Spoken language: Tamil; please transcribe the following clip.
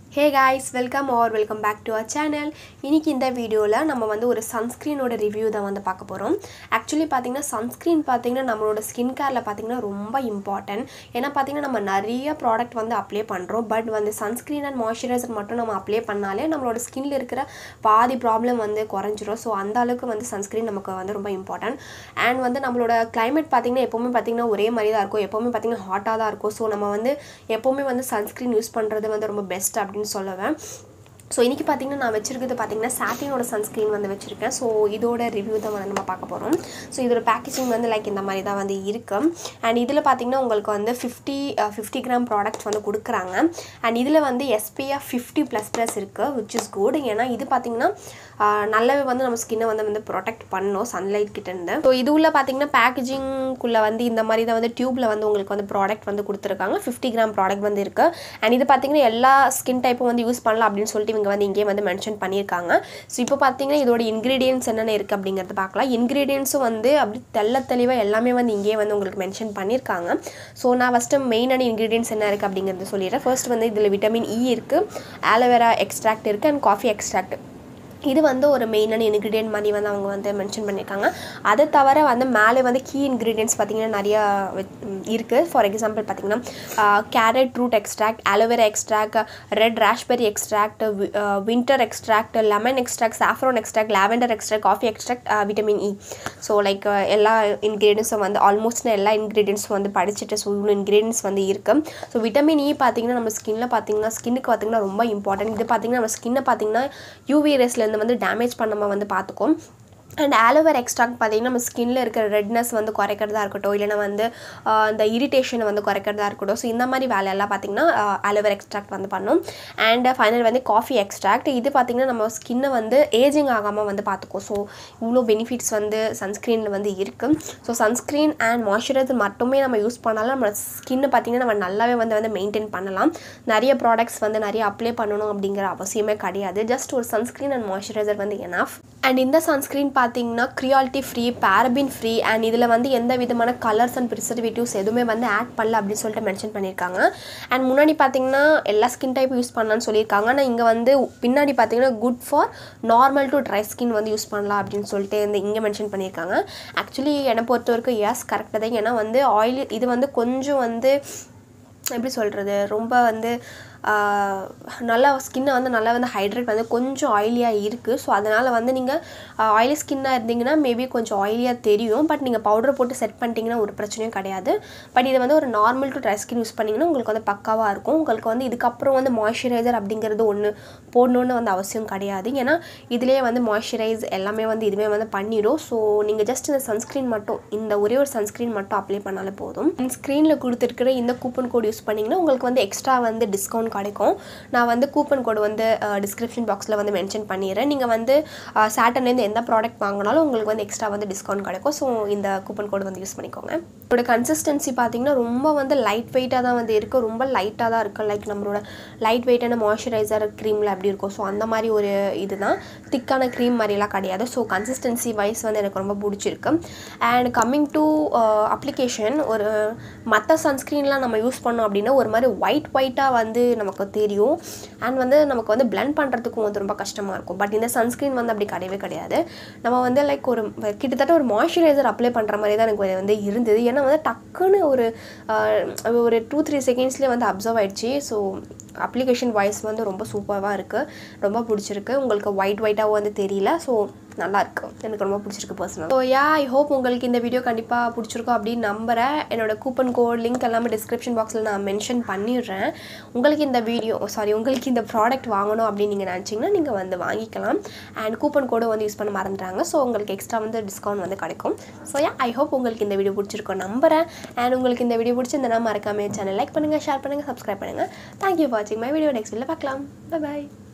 hey guys welcome are welcome back to our channel இன்னைக்கு இந்த வீடியோவில் நம்ம வந்து ஒரு சன்ஸ்க்ரீனோட ரிவ்யூ தான் வந்து பார்க்க போகிறோம் ஆக்சுவலி பார்த்தீங்கன்னா சன்ஸ்க்ரீன் பார்த்தீங்கன்னா நம்மளோட ஸ்கின் கேரில் பார்த்தீங்கன்னா ரொம்ப இம்பார்ட்டன்ட் ஏன்னா பார்த்தீங்கன்னா நம்ம நிறைய ப்ராடக்ட் வந்து அப்ளை பண்ணுறோம் பட் வந்து சன்ஸ்க்ரீன் அண்ட் மாய்ஸ்சரைசர் மட்டும் நம்ம அப்ளை பண்ணாலே நம்மளோட ஸ்கின்ல இருக்கிற பாதி ப்ராப்ளம் வந்து குறைஞ்சிரும் ஸோ அந்த அளவுக்கு வந்து சன்ஸ்க்ரீன் நமக்கு வந்து ரொம்ப இம்பார்ட்டன்ட் அண்ட் வந்து நம்மளோட climate பார்த்தீங்கன்னா எப்போவுமே பார்த்தீங்கன்னா ஒரே மாதிரி தான் இருக்கும் எப்போவுமே பார்த்தீங்கன்னா ஹாட்டாக தான் இருக்கும் ஸோ நம்ம வந்து எப்போவுமே வந்து சன்ஸ்க்ரீன் யூஸ் பண்ணுறது வந்து ரொம்ப பெஸ்ட் அப்படின்னு சொல்லுவேன் ஸோ இன்றைக்கி பார்த்தீங்கன்னா நான் வச்சிருக்கிறது பார்த்தீங்கன்னா சாட்டினோட சன்ஸ்க்ரீன் வந்து வச்சுருக்கேன் ஸோ இதோட ரிவ்யூ தான் வந்து நம்ம பார்க்க போகிறோம் ஸோ இதோட பேக்கேஜிங் வந்து லைக் இந்த மாதிரி தான் வந்து இருக்குது அண்ட் இதில் பார்த்தீங்கன்னா உங்களுக்கு வந்து ஃபிஃப்டி ஃபிஃப்டி கிராம் ப்ராடக்ட்ஸ் வந்து கொடுக்குறாங்க அண்ட் இதில் வந்து எஸ்பிஎஃப் ஃபிஃப்டி ப்ளஸ் ப்ளஸ் இருக்குது விச் இஸ் குட் ஏன்னா இது பார்த்தீங்கன்னா ஆஹ், நல்லாவே வந்து நம்ம ஸ்கின்னை வந்து வந்து ப்ரொடெக்ட் பண்ணணும் சன்லைட் கிட்டேருந்து ஸோ இது உள்ள பார்த்தீங்கன்னா பேக்கேஜிங்குள்ளே வந்து இந்த மாதிரி தான் வந்து டியூப்பில் வந்து உங்களுக்கு வந்து ப்ராடக்ட் வந்து கொடுத்துருக்காங்க ஃபிஃப்டி கிராம் ப்ராடக்ட் வந்து இருக்குது அண்ட் இது பார்த்தீங்கன்னா எல்லா ஸ்கின் டைப்பும் வந்து யூஸ் பண்ணலாம் அப்படின்னு சொல்லிட்டு இவங்க வந்து இங்கேயே வந்து மென்ஷன் பண்ணியிருக்காங்க ஸோ இப்போ பார்த்தீங்கன்னா இதோட இன்க்ரீடியன்ஸ் என்னென்ன இருக்குது அப்படிங்கிறத பார்க்கலாம் இன்க்ரீடியன்ஸும் வந்து அப்படி தெள்ள தெளிவாக எல்லாமே வந்து இங்கேயே வந்து உங்களுக்கு மென்ஷன் பண்ணியிருக்காங்க ஸோ நான் ஃபஸ்ட்டு மெயினான இன்க்ரீடியன்ஸ் என்ன இருக்குது அப்படிங்கிறத சொல்லிடுறேன் ஃபர்ஸ்ட் வந்து இதில் விட்டமின் இ இருக்குது ஆலோவேரா எக்ஸ்ட்ராக்ட் இருக்குது அண்ட் காஃபி எக்ஸ்ட்ராக்ட் இது வந்து ஒரு மெயினான இன்க்ரீடியன்ட் மாதிரி வந்து அவங்க வந்து மென்ஷன் பண்ணியிருக்காங்க அதை தவிர வந்து மேலே வந்து கீ இன்க்ரீடியன்ட்ஸ் பார்த்தீங்கன்னா நிறையா இருக்குது ஃபார் எக்ஸாம்பிள் பார்த்தீங்கன்னா carrot root extract aloe vera extract red raspberry extract winter extract lemon extract saffron extract lavender extract coffee extract vitamin E so like எல்லா இன்க்ரீடியன்ஸும் வந்து ஆல்மோஸ்ட் நான் எல்லா இன்க்ரீடியன்ஸும் வந்து படிச்சுட்டு ஸோ இவ்வளோ இன்க்ரீடியன்ஸ் வந்து இருக்குது ஸோ விட்டமின் இ பார்த்தீங்கன்னா நம்ம ஸ்கின்ல பார்த்தீங்கன்னா ஸ்கின்னுக்கு பார்த்தீங்கன்னா ரொம்ப இம்பார்ட்டன்ட் இது பார்த்தீங்கன்னா நம்ம ஸ்கின்னை பார்த்தீங்கன்னா யூவி ரேஸ்லேருந்து வந்து டேமேஜ் பண்ணாமல் வந்து பார்த்துக்கும் அண்ட் ஆலோவேர் எக்ஸ்ட்ராக்ட் பார்த்தீங்கன்னா நம்ம ஸ்கின்ல இருக்கிற ரெட்னஸ் வந்து குறைக்கிறதா இருக்கட்டும் இல்லைனா வந்து ஆஹ், இந்த இரிட்டேஷனை வந்து குறைக்கிறதா இருக்கட்டும் ஸோ இந்த மாதிரி வேலையெல்லாம் பார்த்தீங்கன்னா ஆலோவேர் எக்ஸ்ட்ராக்ட் வந்து பண்ணும் அண்ட் ஃபைனல் வந்து காஃபி எக்ஸ்ட்ராக்ட் இது பார்த்தீங்கன்னா நம்ம ஸ்கின்னை வந்து ஏஜிங் ஆகாமல் வந்து பார்த்துக்கும் ஸோ இவ்வளோ பெனிஃபிட்ஸ் வந்து சன்ஸ்க்ரீனில் வந்து இருக்குது ஸோ சன்ஸ்க்ரீன் அண்ட் மாய்ஸ்சரைசர் மட்டுமே நம்ம யூஸ் பண்ணாலும் நம்ம ஸ்கின்னை பார்த்தீங்கன்னா நம்ம நல்லாவே வந்து வந்து மெயின்டைன் பண்ணலாம் நிறைய ப்ராடக்ட்ஸ் வந்து நிறைய அப்ளை பண்ணணும் அப்படிங்கிற அவசியமே கிடையாது ஜஸ்ட் ஒரு சன்ஸ்க்ரீன் அண்ட் மாய்ஸ்சரைசர் வந்து எனஃப் அண்ட் இந்த சன்ஸ்க்ரீன் பார்த்தீங்கன்னா cruelty free paraben free and இதில் வந்து எந்த விதமான கலர்ஸ் அண்ட் ப்ரிசர்வேட்டிவ்ஸ் எதுவுமே வந்து ஆட் பண்ணல அப்படின்னு சொல்லிட்டு மென்ஷன் பண்ணியிருக்காங்க அண்ட் முன்னாடி பார்த்தீங்கன்னா எல்லா ஸ்கின் டைப் யூஸ் பண்ணலாம்னு சொல்லியிருக்காங்க ஆனால் இங்கே வந்து பின்னாடி பார்த்தீங்கன்னா good for normal to dry skin வந்து யூஸ் பண்ணலாம் அப்படின்னு சொல்லிட்டு இந்த இங்கே மென்ஷன் பண்ணியிருக்காங்க ஆக்சுவலி என்னை பொறுத்த வரைக்கும் எஸ் கரெக்டாக தான் ஏன்னா வந்து ஆயில் இது வந்து கொஞ்சம் வந்து எப்படி சொல்கிறது ரொம்ப வந்து ஆஹ், நல்லா ஸ்கின்னை வந்து நல்லா வந்து ஹைட்ரேட் வந்து கொஞ்சம் ஆயிலியாக இருக்குது ஸோ அதனால் வந்து நீங்கள் ஆயிலி ஸ்கின்னாக இருந்தீங்கன்னா மேபி கொஞ்சம் ஆயிலியாக தெரியும் பட் நீங்கள் பவுடர் போட்டு செட் பண்ணிட்டீங்கன்னா ஒரு பிரச்சனையும் கிடையாது பட் இது வந்து ஒரு normal to dry skin use பண்ணிங்கன்னா உங்களுக்கு வந்து பக்காவாக இருக்கும் உங்களுக்கு வந்து இதுக்கப்புறம் வந்து மாய்ஸ்சரைசர் அப்படிங்கிறது ஒன்று போடணுன்னு வந்து அவசியம் கிடையாது ஏன்னா இதுலேயே வந்து மாய்ஸ்சரைஸ் எல்லாமே வந்து இதுவே வந்து பண்ணிடும் ஸோ நீங்கள் ஜஸ்ட் இந்த சன்ஸ்க்ரீன் மட்டும் இந்த ஒரே ஒரு சன்ஸ்க்ரீன் மட்டும் அப்ளை பண்ணாலே போதும் ஸ்க்ரீனில் கொடுத்துருக்கிற இந்த கூப்பன் கோட் யூஸ் பண்ணிங்கன்னா உங்களுக்கு வந்து எக்ஸ்ட்ரா வந்து டிஸ்கவுண்ட் கிடைக்கும் நான் வந்து கூப்பன் கோடு வந்து டிஸ்கிரிப்ஷன் பாக்ஸில் வந்து மென்ஷன் பண்ணிடுறேன் நீங்கள் வந்து சாட்டர்லேருந்து எந்த ப்ராடக்ட் வாங்கினாலும் உங்களுக்கு வந்து எக்ஸ்ட்ரா வந்து டிஸ்கவுண்ட் கிடைக்கும் ஸோ இந்த கூப்பன் கோடு வந்து யூஸ் பண்ணிக்கோங்க இதோட கன்சிஸ்டன்சி பார்த்தீங்கன்னா ரொம்ப வந்து லைட் வெயிட்டாக தான் வந்து இருக்குது ரொம்ப லைட்டாக தான் இருக்குது லைக் நம்மளோட லைட் வெயிட்டான மாய்ஸ்சரைசர் க்ரீமில் எப்படி இருக்கும் ஸோ அந்த மாதிரி ஒரு இதுதான் திக்கான க்ரீம் மாதிரிலாம் கிடையாது ஸோ கன்சிஸ்டன்சி வைஸ் வந்து எனக்கு ரொம்ப பிடிச்சிருக்கு அண்ட் கம்மிங் டு அப்ளிகேஷன் ஒரு மற்ற சன்ஸ்க்ரீன்லாம் நம்ம யூஸ் பண்ணோம் அப்படின்னா ஒரு மாதிரி ஒயிட் ஒயிட்டாக வந்து நமக்கு தெரியும் அண்ட் வந்து நமக்கு வந்து blend பண்ணுறதுக்கும் வந்து ரொம்ப கஷ்டமாக இருக்கும் பட் இந்த சன்ஸ்க்ரீன் வந்து அப்படி கிடையவே கிடையாது நம்ம வந்து லைக் ஒரு கிட்டத்தட்ட ஒரு மாய்ஸ்சரைசர் அப்ளை பண்ணுற மாதிரி தான் எனக்கு வந்து இருந்தது ஏன்னா வந்து டக்குன்னு ஒரு ஆஹ், ஒரு டூ த்ரீ செகண்ட்ஸ்லேயே வந்து அப்சர்வ் ஆயிடுச்சு ஸோ அப்ளிகேஷன் வாய்ஸ் வந்து ரொம்ப சூப்பராக இருக்குது ரொம்ப பிடிச்சிருக்கு உங்களுக்கு ஒயிட் ஒயிட்டாகவும் வந்து தெரியல ஸோ நல்லா இருக்கு எனக்கு ரொம்ப பிடிச்சிருக்கு personal so yeah I hope உங்களுக்கு இந்த வீடியோ கண்டிப்பாக பிடிச்சிருக்கும் அப்படின்னு நம்புகிறேன் என்னோட கூப்பன் கோட் லிங்க் எல்லாமே டிஸ்கிரிப்ஷன் பாக்ஸில் நான் மென்ஷன் பண்ணிடுறேன் உங்களுக்கு இந்த வீடியோ சாரி உங்களுக்கு இந்த ப்ராடக்ட் வாங்கணும் அப்படின்னு நீங்கள் நினச்சிங்கன்னா நீங்கள் வந்து வாங்கிக்கலாம் அண்ட் கூப்பன் கோடும் வந்து யூஸ் பண்ண மறந்துட்டாங்க ஸோ உங்களுக்கு எக்ஸ்ட்ரா வந்து டிஸ்கவுண்ட் வந்து கிடைக்கும் ஸோ யா ஐ ஹோப் உங்களுக்கு இந்த வீடியோ பிடிச்சிருக்கோம் நம்புறேன் அண்ட் உங்களுக்கு இந்த வீடியோ பிடிச்சிருந்தனா மறக்காம சேனல் லைக் பண்ணுங்கள் ஷேர் பண்ணுங்கள் சப்ஸ்கிரைப் பண்ணுங்கள் தேங்க்யூ ஃபார் வாட்சிங் மை வீடியோ நெக்ஸ்ட் வீடியோவில் பார்க்கலாம் பை பாய்